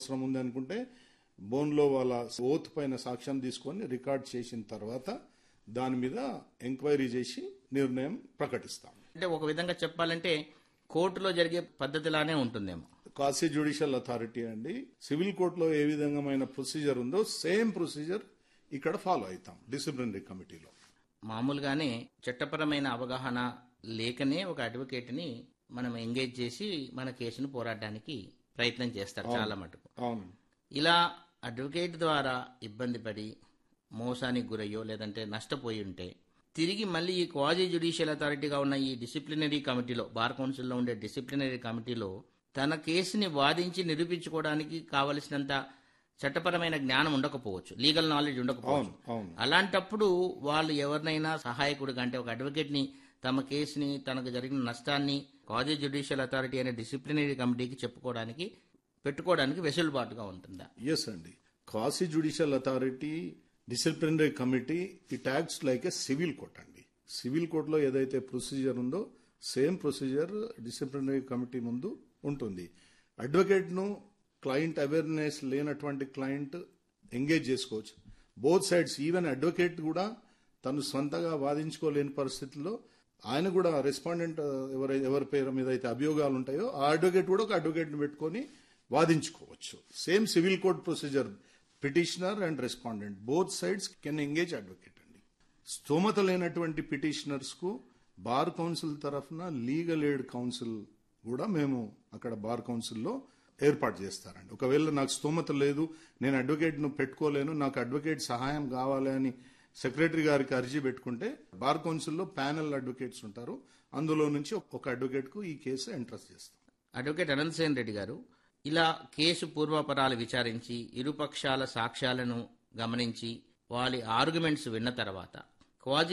అవసరం ఉంది అనుకుంటే బోన్లో వాళ్ళ ఓత్ పైన సాక్ష్యం తీసుకొని రికార్డ్ చేసిన తర్వాత దాని మీద ఎంక్వైరీ చేసి నిర్ణయం ప్రకటిస్తాం అంటే ఒక విధంగా చెప్పాలంటే కోర్టులో జరిగే పద్ధతిలానే ఉంటుందేమో కాశీ జ్యుడిషియల్ అథారిటీ అండి సివిల్ కోర్టులో ఏ విధంగా ప్రొసీజర్ ఉందో సేమ్ ప్రొసీజర్ ఇక్కడ ఫాలో అవుతాం డిసిప్లినరీ కమిటీలో మామూలుగానే చట్టపరమైన అవగాహన లేకనే ఒక అడ్వకేట్ని మనం ఎంగేజ్ చేసి మన కేసును పోరాడడానికి ప్రయత్నం చేస్తారు చాలా మటుకు అవును ఇలా అడ్వకేట్ ద్వారా ఇబ్బంది పడి మోసానికి గురయ్యో లేదంటే నష్టపోయి ఉంటే తిరిగి మళ్ళీ ఈ క్వాజీ జ్యుడిషియల్ అథారిటీగా ఉన్న ఈ డిసిప్లినరీ కమిటీలో బార్ కౌన్సిల్లో ఉండే డిసిప్లినరీ కమిటీలో తన కేసుని వాదించి నిరూపించుకోవడానికి కావలసినంత చట్టపరమైన జ్ఞానం ఉండకపోవచ్చు లీగల్ నాలెడ్జ్ ఉండకపోవచ్చు అవును అవును అలాంటప్పుడు వాళ్ళు ఎవరినైనా సహాయకుడిగా అంటే ఒక అడ్వకేట్ ని తమ కేసుని తనకు జరిగిన నష్టాన్ని కాజీ జ్యుడిషియల్ అథారిటీ అనే డిసిప్లినరీ కమిటీకి చెప్పుకోవడానికి పెట్టుకోవడానికి వెసులుబాటుగా ఉంటుందా ఎస్ అండి Qazi judicial authority disciplinary committee it acts like a civil court అండి సివిల్ కోర్టులో ఏదైతే ప్రొసీజర్ ఉందో సేమ్ ప్రొసీజర్ డిసిప్లినరీ కమిటీ ముందు ఉంటుంది అడ్వకేట్ను క్లయింట్ అవేర్నెస్ లేనటువంటి క్లయింట్ ఎంగేజ్ చేసుకోవచ్చు బోత్ సైడ్స్ ఈవెన్ అడ్వకేట్ కూడా తను సొంతగా వాదించుకోలేని పరిస్థితుల్లో ఆయన కూడా రెస్పాండెంట్ ఎవరై ఎవరి పేరు మీద అయితే అభియోగాలు ఉంటాయో ఆ అడ్వకేట్ కూడా ఒక అడ్వకేట్ని పెట్టుకొని వాదించుకోవచ్చు same civil court procedure petitioner and respondent both sides can engage advocate అండి స్తోమత లేనటువంటి పిటిషనర్స్ కు బార్ కౌన్సిల్ తరఫున లీగల్ ఎయిడ్ కౌన్సిల్ కూడా మేము అక్కడ బార్ కౌన్సిల్లో ఏర్పాటు చేస్తారండి ఒకవేళ నాకు స్తోమత లేదు నేను అడ్వకేట్ను పెట్టుకోలేను నాకు అడ్వకేట్ సహాయం కావాలి అని సెక్రటరీ గారికి అర్జీ పెట్టుకుంటే బార్ కౌన్సిల్లో ప్యానెల్ అడ్వకేట్స్ ఉంటారు అందులో నుంచి ఒక అడ్వకేట్కు ఈ కేసు ఎంట్రస్ట్ చేస్తాం అడ్వకేట్ అనంతసేన్ రెడ్డి గారు ఇలా కేసు పూర్వాపరాలు విచారించి ఇరుపక్షాల సాక్ష్యాలను గమనించి వాళ్ళ ఆర్గ్యుమెంట్స్ విన్న తర్వాత క్వాజీ